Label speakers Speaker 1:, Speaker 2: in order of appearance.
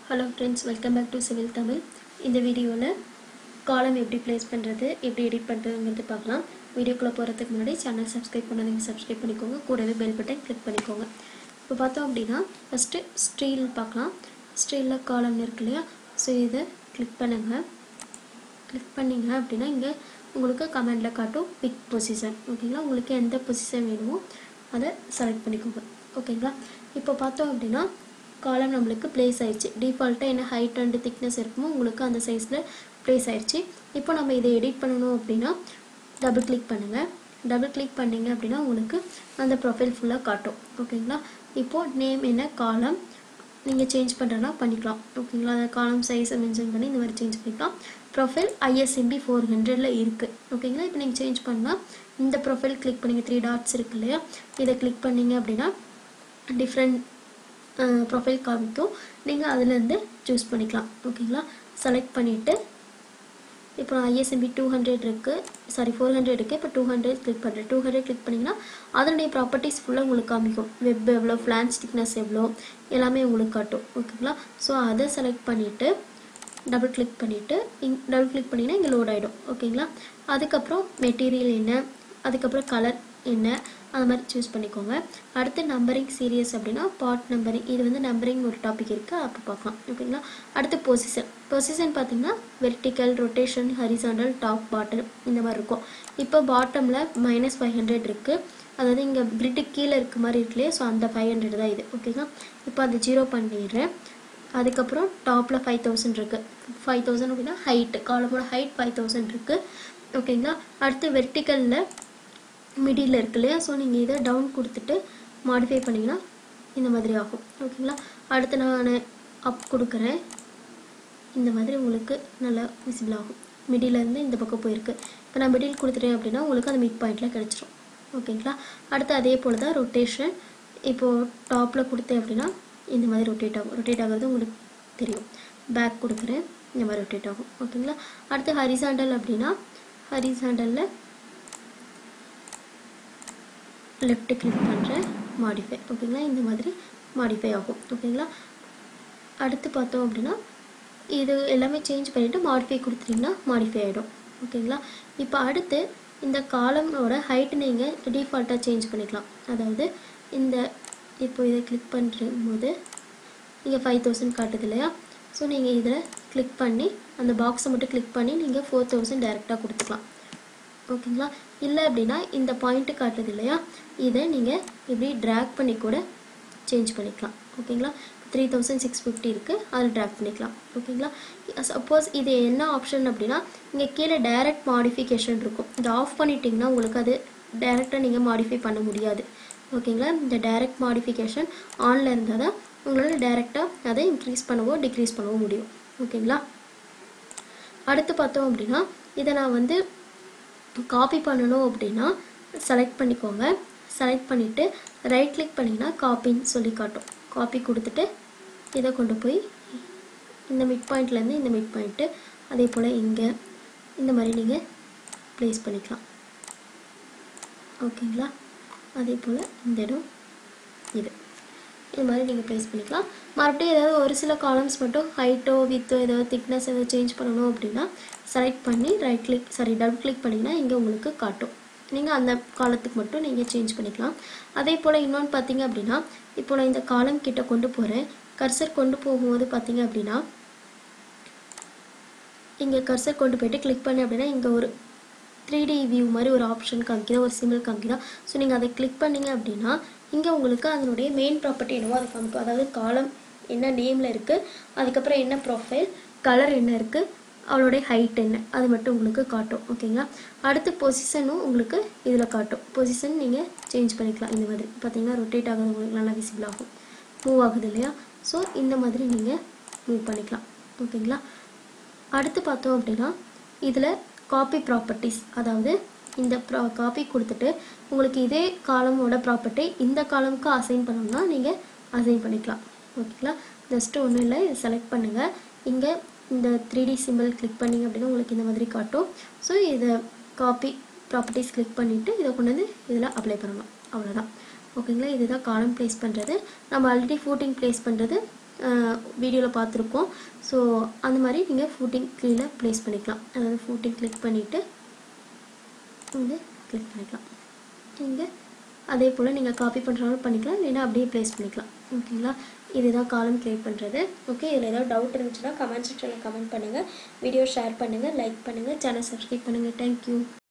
Speaker 1: hello friends welcome back to Civil Tamil இந்த வீடியோவில் காலம் எப்படி ப்ளேஸ் பண்ணுறது எப்படி எடிட் பண்ணுறதுங்கிறது பார்க்கலாம் வீடியோக்குள்ளே போகிறதுக்கு முன்னாடி சேனல் சப்ஸ்கிரைப் பண்ணாதீங்க சப்ஸ்கிரைப் பண்ணிக்கோங்க கூடவே பெல் பட்டன் கிளிக் பண்ணிக்கோங்க இப்போ பார்த்தோம் அப்படின்னா ஃபஸ்ட்டு ஸ்டீல் பார்க்கலாம் ஸ்டீலில் காலம் இருக்கு இல்லையா ஸோ இதை கிளிக் பண்ணுங்கள் கிளிக் பண்ணிங்க அப்படின்னா இங்கே உங்களுக்கு கமெண்டில் காட்டும் பிக் பொசிஷன் ஓகேங்களா உங்களுக்கு எந்த பொசிஷன் வேணுமோ அதை செலக்ட் பண்ணிக்கோங்க ஓகேங்களா இப்போ பார்த்தோம் அப்படின்னா காலம் நம்மளுக்கு ப்ளேஸ் ஆயிடுச்சு டிஃபால்ட்டாக என்ன ஹைட் அண்ட் திக்னஸ் இருக்குமோ உங்களுக்கு அந்த சைஸில் ப்ளேஸ் ஆயிடுச்சு இப்போ நம்ம இதை எடிட் பண்ணணும் அப்படின்னா டபுள் கிளிக் பண்ணுங்கள் டபுள் கிளிக் பண்ணிங்க அப்படின்னா உங்களுக்கு அந்த ப்ரொஃபைல் ஃபுல்லாக காட்டும் ஓகேங்களா இப்போது நேம் என்ன காலம் நீங்கள் சேஞ்ச் பண்ணுறனா பண்ணிக்கலாம் ஓகேங்களா அந்த காலம் சைஸை மென்ஷன் பண்ணி இந்த மாதிரி சேஞ்ச் பண்ணிக்கலாம் ப்ரொஃபைல் ஐஎஸ்எம்பி ஃபோர் ஹண்ட்ரடில் இருக்குது ஓகேங்களா இப்போ நீங்கள் சேஞ்ச் பண்ணால் இந்த ப்ரொஃபைல் கிளிக் பண்ணிங்க த்ரீ டாட்ஸ் இருக்கு இல்லையா இதை கிளிக் பண்ணிங்க அப்படின்னா டிஃப்ரெண்ட் ப்ரொஃபைல் காமிக்கும் நீங்கள் அதுலேருந்து சூஸ் பண்ணிக்கலாம் ஓகேங்களா செலக்ட் பண்ணிவிட்டு இப்போ நான் ஐஎஸ்எம்பி டூ ஹண்ட்ரட் இருக்குது சாரி ஃபோர் ஹண்ட்ரட் இருக்குது இப்போ டூ ஹண்ட்ரட் கிளிக் பண்ணுறேன் டூ ஹண்ட்ரட் கிளிக் பண்ணிங்கன்னா அதனுடைய ப்ராப்பர்ட்டிஸ் ஃபுல்லாக உங்களுக்கு காமிக்கும் வெப் எவ்வளோ ஃப்ளான்ஸ் திக்னஸ் எவ்வளோ எல்லாமே உங்களுக்கு காட்டும் ஓகேங்களா ஸோ அதை செலக்ட் பண்ணிவிட்டு டபுள் கிளிக் பண்ணிவிட்டு இங் டபுள் கிளிக் பண்ணிங்கன்னா இங்கே லோட் ஆகிடும் ஓகேங்களா அதுக்கப்புறம் மெட்டீரியல் என்ன அதுக்கப்புறம் கலர் என்ன அந்த மாதிரி சூஸ் பண்ணிக்கோங்க அடுத்து நம்பரிங் சீரியஸ் அப்படின்னா பார்ட் நம்பரிங் இது வந்து நம்பரிங் ஒரு டாபிக் இருக்குது அப்போ பார்க்கலாம் ஓகேங்களா அடுத்து பொசிஷன் பொசிஷன் பார்த்தீங்கன்னா vertical rotation horizontal top bottom இந்த மாதிரி இருக்கும் இப்போ பாட்டமில் மைனஸ் ஃபைவ் ஹண்ட்ரட் இருக்குது அதாவது இங்கே கிரிட்டு கீழே இருக்க மாதிரி இருக்கு இல்லையா ஸோ அந்த ஃபைவ் ஹண்ட்ரட் தான் இது ஓகேங்களா இப்போ அதை ஜீரோ பண்ணிடுறேன் அதுக்கப்புறம் டாப்பில் ஃபைவ் தௌசண்ட் இருக்குது ஃபைவ் தௌசண்ட் அப்படின்னா ஹைட்டு காலமோட ஹைட் ஃபைவ் தௌசண்ட் இருக்குது ஓகேங்களா அடுத்து வெர்டிக்கலில் மிடில் இருக்கு இல்லையா ஸோ நீங்கள் இதை டவுன் கொடுத்துட்டு மாடிஃபை பண்ணிங்கன்னா இந்த மாதிரி ஆகும் ஓகேங்களா அடுத்து நான் அப் கொடுக்குறேன் இந்த மாதிரி உங்களுக்கு நல்லா விசிபிள் ஆகும் மிடிலேருந்து இந்த பக்கம் போயிருக்கு இப்போ நான் மிடில் கொடுத்துட்டேன் அப்படின்னா உங்களுக்கு அந்த மிட் பாயிண்டில் கிடச்சிரும் ஓகேங்களா அடுத்து அதே போல் தான் ரொட்டேஷன் இப்போது டாப்பில் கொடுத்தேன் அப்படின்னா இந்த மாதிரி ரொட்டேட் ஆகும் ரொட்டேட் ஆகிறது உங்களுக்கு தெரியும் பேக் கொடுக்குறேன் இந்த மாதிரி ரொட்டேட் ஆகும் ஓகேங்களா அடுத்து ஹரிசாண்டல் அப்படின்னா ஹரிசாண்டலில் லெஃப்ட் கிளிக் பண்ணுறேன் மாடிஃபை ஓகேங்களா இந்த மாதிரி மாடிஃபை ஆகும் ஓகேங்களா அடுத்து பார்த்தோம் அப்படின்னா இது எல்லாமே சேஞ்ச் பண்ணிவிட்டு மாடிஃபை கொடுத்துட்டிங்கன்னா மாடிஃபை ஆகிடும் ஓகேங்களா இப்போ அடுத்து இந்த காலமோட ஹைட் நீங்கள் டிஃபால்ட்டாக சேஞ்ச் பண்ணிக்கலாம் அதாவது இந்த இப்போ இதை கிளிக் பண்ணுற போது இங்கே ஃபைவ் தௌசண்ட் காட்டுது இல்லையா ஸோ நீங்கள் இதில் கிளிக் பண்ணி அந்த பாக்ஸை மட்டும் கிளிக் பண்ணி நீங்கள் ஃபோர் தௌசண்ட் டேரெக்டாக கொடுத்துக்கலாம் ஓகேங்களா இல்லை அப்படின்னா இந்த பாயிண்ட்டு காட்டுது இல்லையா இதை நீங்கள் இப்படி ட்ராக் பண்ணி கூட சேஞ்ச் பண்ணிக்கலாம் ஓகேங்களா த்ரீ தௌசண்ட் சிக்ஸ் ஃபிஃப்டி இருக்குது அதில் ட்ராக் பண்ணிக்கலாம் ஓகேங்களா சப்போஸ் இது என்ன ஆப்ஷன் அப்படின்னா இங்கே கீழே டைரக்ட் மாடிஃபிகேஷன் இருக்கும் இதை ஆஃப் பண்ணிட்டீங்கன்னா உங்களுக்கு அது டைரெக்டாக நீங்கள் மாடிஃபை பண்ண முடியாது ஓகேங்களா இந்த டைரக்ட் மாடிஃபிகேஷன் ஆனில் இருந்தால் தான் உங்களால் டைரெக்டாக அதை இன்க்ரீஸ் பண்ணவோ டிக்ரீஸ் பண்ணவோ முடியும் ஓகேங்களா அடுத்து பார்த்தோம் அப்படின்னா இதை நான் வந்து காப்பி பண்ணணும் அப்படின்னா செலக்ட் பண்ணிக்கோங்க செலக்ட் பண்ணிவிட்டு ரைட் கிளிக் பண்ணிங்கன்னா காப்பின்னு சொல்லி காட்டும் காப்பி கொடுத்துட்டு இதை கொண்டு போய் இந்த மிட் பாயிண்ட்லேருந்து இந்த மிட் பாயிண்ட்டு அதே போல் இங்கே இந்த மாதிரி நீங்கள் ப்ளேஸ் பண்ணிக்கலாம் ஓகேங்களா அதே போல் இந்த இடம் இது இது மாதிரி நீங்கள் ப்ளேஸ் பண்ணிக்கலாம் மறுபடியும் ஏதாவது ஒரு சில காலம்ஸ் மட்டும் ஹைட்டோ வித்தோ ஏதாவது திக்னஸ் ஏதாவது சேஞ்ச் பண்ணணும் அப்படின்னா செலக்ட் பண்ணி right click sorry double click பண்ணிங்கன்னா இங்கே உங்களுக்கு காட்டும் நீங்கள் அந்த காலத்துக்கு மட்டும் நீங்கள் சேஞ்ச் பண்ணிக்கலாம் அதே போல் இன்னொன்று பார்த்தீங்க அப்படின்னா இப்போ நான் இந்த காலம் கிட்ட கொண்டு போகிறேன் கர்சர் கொண்டு போகும்போது பார்த்தீங்க அப்படின்னா இங்கே கர்சர் கொண்டு போயிட்டு கிளிக் பண்ணி அப்படின்னா இங்கே ஒரு த்ரீ டி வியூ மாதிரி ஒரு ஆப்ஷன் காமிக்குதா ஒரு சிம்பிள் காமிக்குதா ஸோ நீங்கள் அதை கிளிக் பண்ணிங்க அப்படின்னா இங்கே உங்களுக்கு அதனுடைய மெயின் ப்ராப்பர்ட்டி என்னவோ அதை காமிக்கும் அதாவது காலம் என்ன நேமில் இருக்குது அதுக்கப்புறம் என்ன ப்ரொஃபைல் கலர் என்ன இருக்குது அவளுடைய ஹைட் என்ன அது மட்டும் உங்களுக்கு காட்டும் ஓகேங்களா அடுத்து பொசிஷனும் உங்களுக்கு இதில் காட்டும் பொசிஷன் நீங்கள் சேஞ்ச் பண்ணிக்கலாம் இந்த மாதிரி பார்த்தீங்கன்னா ரொட்டேட் ஆகுது உங்களுக்கு நல்லா விசிபிள் ஆகும் மூவ் ஆகுது இல்லையா ஸோ இந்த மாதிரி நீங்கள் மூவ் பண்ணிக்கலாம் ஓகேங்களா அடுத்து பார்த்தோம் அப்படின்னா இதில் காப்பி ப்ராப்பர்ட்டிஸ் அதாவது இந்த ப்ரா காப்பி கொடுத்துட்டு உங்களுக்கு இதே காலமோட ப்ராப்பர்ட்டி இந்த காலமுக்கு அசைன் பண்ணணும்னா நீங்கள் அசைன் பண்ணிக்கலாம் ஓகேங்களா ஜஸ்ட்டு ஒன்றும் இல்லை இதை செலக்ட் பண்ணுங்கள் இங்கே இந்த த்ரீ டி சிம்பிள் கிளிக் பண்ணிங்க அப்படின்னா உங்களுக்கு இந்த மாதிரி காட்டும் ஸோ இதை காப்பி ப்ராப்பர்ட்டிஸ் கிளிக் பண்ணிவிட்டு இதை கொண்டு வந்து இதில் அப்ளை பண்ணணும் அவ்வளோதான் ஓகேங்களா இதுதான் காலம் ப்ளேஸ் பண்ணுறது நம்ம ஆல்ரெடி ஃபூட்டிங் ப்ளேஸ் பண்ணுறது வீடியோவில் பார்த்துருக்கோம் ஸோ அந்த மாதிரி நீங்கள் ஃபூட்டிங் கீழே ப்ளேஸ் பண்ணிக்கலாம் அதாவது ஃபூட்டிங் கிளிக் பண்ணிவிட்டு இங்கே கிளிக் பண்ணிக்கலாம் இங்கே அதே போல் நீங்கள் காப்பி பண்ணுறவங்க பண்ணிக்கலாம் இல்லைன்னா அப்படியே ப்ளேஸ் பண்ணிக்கலாம் ஓகேங்களா இதுதான் காலம் கிரியேட் பண்ணுறது ஓகே இதில் ஏதாவது டவுட் இருந்துச்சுன்னா கமெண்ட் செக்ஷனில் கமெண்ட் பண்ணுங்கள் வீடியோ ஷேர் பண்ணுங்கள் லைக் பண்ணுங்கள் சேனல் சப்ஸ்கிரைப் பண்ணுங்கள் தேங்க்யூ